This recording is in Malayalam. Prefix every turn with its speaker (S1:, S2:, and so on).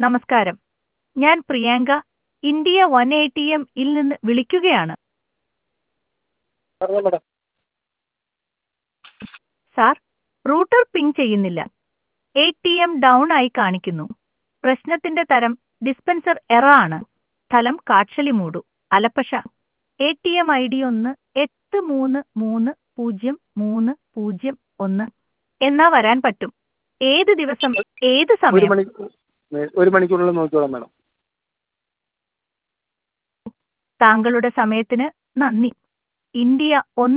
S1: നമസ്കാരം ഞാൻ Priyanka India one A T M ഇൽ നിന്ന് വിളിക്കുകയാണ്
S2: പറഞ്ഞോ മാഡം
S1: സാർ റൂട്ടർ പിങ് ചെയ്യുന്നില്ല എ ടി എം ഡൗൺ ആയി കാണിക്കുന്നു പ്രശ്നത്തിന്റെ തരം ഡിസ്പെൻസർ എറ ആണ് സ്ഥലം കാട്ശലിമൂടു അലപ്പശ A T M I D ഒന്ന് എട്ട് മൂന്ന് മൂന്ന് പൂജ്യം മൂന്ന് പൂജ്യം ഒന്ന് എന്നാ വരാൻ പറ്റും ഏത് ദിവസം ഏത്
S2: ഒരു
S1: സമയം
S2: മണി ഒരു മണിക്കൂറിനുള്ളിൽ നോക്കിക്കോളാം മാഡം
S1: താങ്കളുടെ സമയത്തിന് നന്ദി ഇന്ത്യ ഒന്ന്